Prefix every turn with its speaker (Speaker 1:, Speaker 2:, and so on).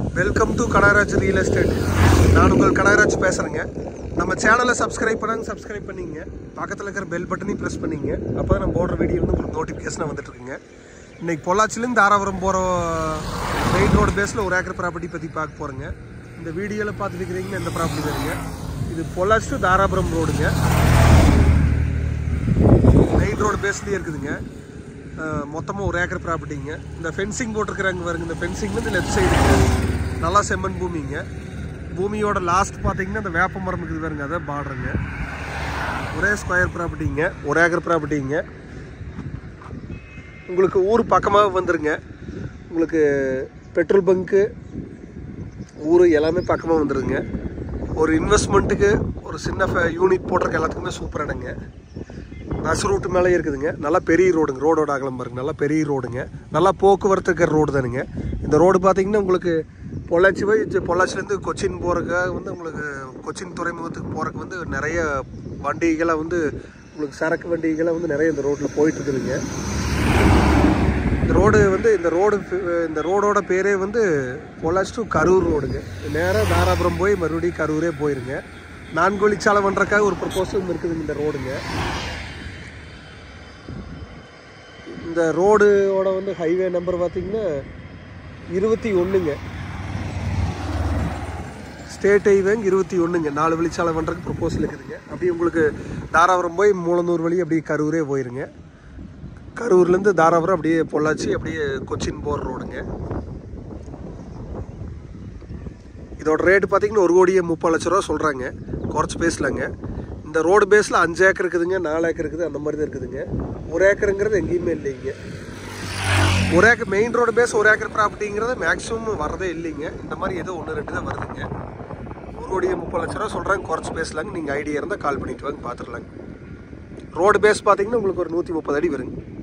Speaker 1: welcome to Kanagaraj real estate நான் உங்கள் கனகராஜ் பேசுகிறேங்க நம்ம சேனலை சப்ஸ்கிரைப் பண்ணாங்க சப்ஸ்கிரைப் பண்ணிங்க பக்கத்தில் இருக்கிற பெல் பட்டனையும் ப்ரெஸ் பண்ணிங்க அப்போ தான் நம்ம போடுற வீடியோ வந்து உங்களுக்கு நோட்டிஃபிகேஷனாக வந்துட்டு இருக்குங்க இன்னைக்கு பொள்ளாச்சிலேருந்து தாராபுரம் போகிற மெயின் ரோடு பேஸில் ஒரு ஏக்கர் ப்ராப்பர்ட்டி பற்றி பார்க்க போகிறேங்க இந்த வீடியோவில் பார்த்துட்டு இருக்கிறீங்கன்னா இந்த ப்ராப்பர்ட்டி வருங்க இது பொள்ளாச்சி to தாராபுரம் ரோடுங்க மெயின் ரோடு பேஸ்லேயே இருக்குதுங்க மொத்தமாக ஒரு ஏக்கர் ப்ராப்பர்ட்டிங்க இந்த ஃபென்சிங் போட்டிருக்கிறாங்க பாருங்க இந்த ஃபென்சிங் வந்து லெஃப்ட் சைடு நல்லா செம்மண் பூமிங்க பூமியோட லாஸ்ட் பார்த்தீங்கன்னா இந்த வேப்ப மரம் இருக்குது பாருங்க அதை பார்டருங்க ஒரே ஸ்கொயர் ப்ராப்பர்ட்டிங்க ஒரு ஏக்கர் ப்ராப்பர்ட்டிங்க உங்களுக்கு ஊர் பக்கமாக வந்துருங்க உங்களுக்கு பெட்ரோல் பங்க்கு ஊர் எல்லாமே பக்கமாக வந்துருங்க ஒரு இன்வெஸ்ட்மெண்ட்டுக்கு ஒரு சின்ன யூனிட் போட்டிருக்க எல்லாத்துக்குமே சூப்பர் இடங்க பஸ் ரூட்டு மேலே இருக்குதுங்க நல்லா பெரிய ரோடுங்க ரோடோட அகலம் பாருங்க நல்லா பெரிய ரோடுங்க நல்லா போக்குவரத்து இருக்கிற ரோடு தானுங்க இந்த ரோடு பார்த்தீங்கன்னா உங்களுக்கு பொள்ளாச்சி போய் இது பொள்ளாச்சிலேருந்து கொச்சின் போகிறதுக்காக வந்து உங்களுக்கு கொச்சின் துறைமுகத்துக்கு போகிறதுக்கு வந்து நிறைய வண்டிகளை வந்து உங்களுக்கு சரக்கு வண்டிகளை வந்து நிறைய இந்த ரோட்டில் போயிட்டு இருக்குதுங்க இந்த ரோடு வந்து இந்த ரோடு இந்த ரோடோட பேரே வந்து பொள்ளாச்சி டு கரூர் ரோடுங்க நேராக தாராபுரம் போய் மறுபடியும் கரூரே போயிருங்க நான்கு வழிச்சாலை பண்ணுறக்காக ஒரு ப்ரப்போசலும் இருக்குதுங்க இந்த ரோடுங்க இந்த ரோடோட வந்து ஹைவே நம்பர் பார்த்தீங்கன்னா இருபத்தி ஒன்றுங்க ஸ்டேட் ஹைவேங்க இருபத்தி ஒன்றுங்க நாலு வழிச்சாலை பண்ணுறதுக்கு ப்ரப்போசல் இருக்குதுங்க அப்படியே உங்களுக்கு தாராபுரம் போய் மூலனூர் வழி அப்படியே கரூரே போயிருங்க கரூர்லேருந்து தாராபுரம் அப்படியே பொள்ளாச்சி அப்படியே கொச்சின் போகிற ரோடுங்க இதோட ரேட்டு பார்த்தீங்கன்னா ஒரு கோடியே முப்பது லட்ச ரூபா சொல்கிறாங்க குறைச்சி பேசலாங்க இந்த ரோடு பேஸில் அஞ்சு ஏக்கர் இருக்குதுங்க நாலு ஏக்கர் இருக்குது அந்த மாதிரி தான் இருக்குதுங்க ஒரு ஏக்கருங்கிறது எங்கேயுமே இல்லைங்க ஒரு ஏக்கர் மெயின் ரோடு பேஸ் ஒரு ஏக்கர் ப்ராப்பர்ட்டிங்கிறது மேக்ஸிமம் வரதே இல்லைங்க இந்த மாதிரி ஏதோ ஒன்று ரெண்டு தான் வருதுங்க ஒரு கோடியே முப்பது லட்ச ரூபா சொல்கிறாங்க குறைச்சி பேசலாங்க நீங்கள் ஐடியா இருந்தால் கால் பண்ணிட்டு வாங்க பார்த்துடலாங்க ரோடு பேஸ் பார்த்தீங்கன்னா உங்களுக்கு ஒரு நூற்றி முப்பது அடி வருங்க